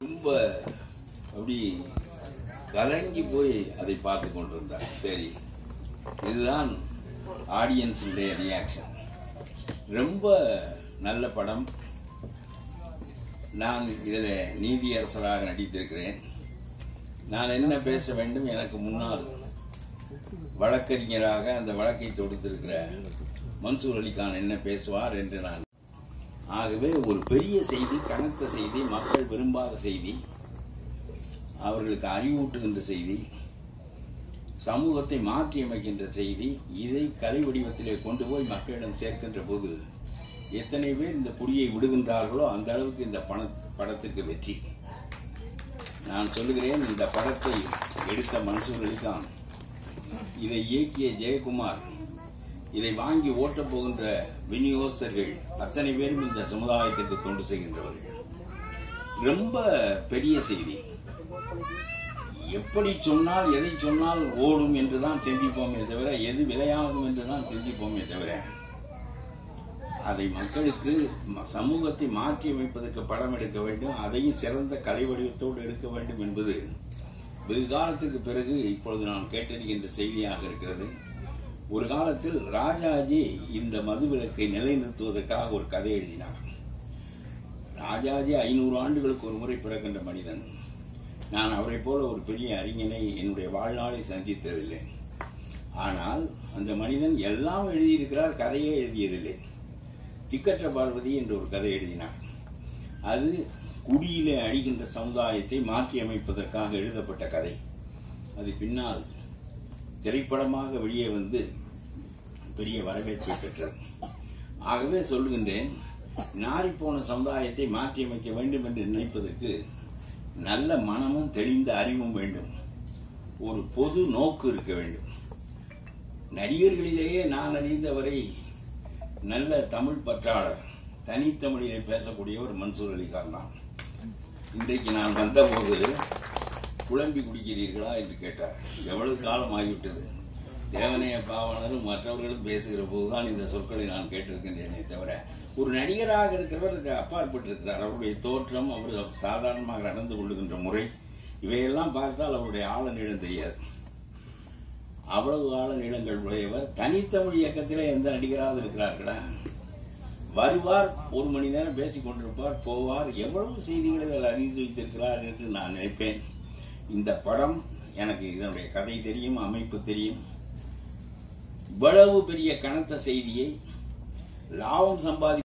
ரொம்ப அப்படி கலங்கி போய் அதை பார்த்து கொண்டிருந்தார் சரி இதுதான் ஆடியன்ஸுடைய ரியாக்ஷன் ரொம்ப நல்ல படம் நான் இதில் நீதியரசராக நடித்திருக்கிறேன் நான் என்ன பேச வேண்டும் எனக்கு முன்னால் வழக்கறிஞராக அந்த வழக்கை தொடுத்திருக்கிற மன்சூர் அலிகான் என்ன பேசுவார் என்று நான் ஆகவே ஒரு பெரிய செய்தி கனத்த செய்தி மக்கள் விரும்பாத செய்தி அவர்களுக்கு அறிவூட்டுகின்ற செய்தி சமூகத்தை மாற்றி அமைக்கின்ற செய்தி இதை கலை வடிவத்திலே கொண்டு போய் மக்களிடம் சேர்க்கின்ற போது எத்தனை பேர் இந்த குடியை விடுகின்றார்களோ அந்த அளவுக்கு இந்த பண படத்துக்கு வெற்றி நான் சொல்லுகிறேன் இந்த படத்தை எடுத்த மன்சூர் அலிகான் இதை இயக்கிய ஜெயக்குமார் இதை வாங்கி ஓட்டப் போகின்ற விநியோகஸ்தர்கள் அத்தனை பேரும் இந்த சமுதாயத்திற்கு தொண்டு செய்கின்றவர்கள் ரொம்ப பெரிய செய்தி எப்படி சொன்னால் எதை சொன்னால் ஓடும் என்றுதான் சிந்திப்போமே தவிர எது விலையாகும் என்றுதான் சிந்திப்போமே தவிர அதை மக்களுக்கு ம- சமூகத்தை மாற்றி அமைப்பதற்கு படம் எடுக்க வேண்டும் அதையும் சிறந்த கலை வடிவத்தோடு எடுக்க வேண்டும் என்பது வெகு காலத்துக்கு பிறகு இப்பொழுது நான் கேட்டறிகின்ற செய்தியாக இருக்கிறது ஒரு காலத்தில் ராஜாஜி இந்த மதுவிலக்கை நிலைநிறுத்துவதற்காக ஒரு கதை எழுதினார் ராஜாஜி ஐநூறு ஆண்டுகளுக்கு ஒரு முறை பிறக்கின்ற மனிதன் நான் அவரை போல ஒரு பெரிய அறிஞனை என்னுடைய வாழ்நாளில் சந்தித்ததில்லை ஆனால் அந்த மனிதன் எல்லாம் எழுதியிருக்கிறார் கதையே எழுதியதில்லை திக்கற்ற பார்வதி என்று ஒரு கதை எழுதினார் அது குடியிலே அழிகின்ற சமுதாயத்தை மாற்றி அமைப்பதற்காக எழுதப்பட்ட கதை அது பின்னால் திரைப்படமாக வெளியே வந்து பெரிய வரவேற்பை பெற்றது ஆகவே சொல்லுகின்றேன் நாறிப்போன சமுதாயத்தை மாற்றி அமைக்க வேண்டும் என்று நினைப்பதற்கு நல்ல மனமும் தெளிந்த அறிவும் வேண்டும் ஒரு பொது நோக்கு இருக்க வேண்டும் நடிகர்களிலேயே நான் அறிந்தவரை நல்ல தமிழ் பற்றாளர் தனித்தமிழிலே பேசக்கூடியவர் மன்சூர் அலிகான் தான் இன்றைக்கு நான் வந்தபோது குழம்பி குடிக்கிறீர்களா என்று கேட்டார் எவ்வளவு காலம் ஆகிவிட்டது தேவனைய பாவலரும் மற்றவர்களும் பேசுகிற போதுதான் இந்த சொற்களை நான் கேட்டிருக்கின்றேனே தவிர ஒரு நடிகராக இருக்கிறவருக்கு அப்பாற்பட்டிருக்கிறார் அவருடைய தோற்றம் அவர் சாதாரணமாக நடந்து கொள்ளுகின்ற முறை இவையெல்லாம் பார்த்தால் அவருடைய ஆழ நீளம் தெரியாது அவ்வளவு ஆழ நீளங்கள் உடையவர் தனித்தமிழ் இயக்கத்திலே எந்த நடிகராவது இருக்கிறார்களா வருவார் ஒரு மணி நேரம் பேசிக் கொண்டிருப்பார் போவார் எவ்வளவு செய்திகளை அதில் அறிந்து வைத்திருக்கிறார் என்று நான் நினைப்பேன் இந்த படம் எனக்கு இதனுடைய கதை தெரியும் அமைப்பு தெரியும் இவ்வளவு பெரிய கனத்த செய்தியை லாபம் சம்பாதி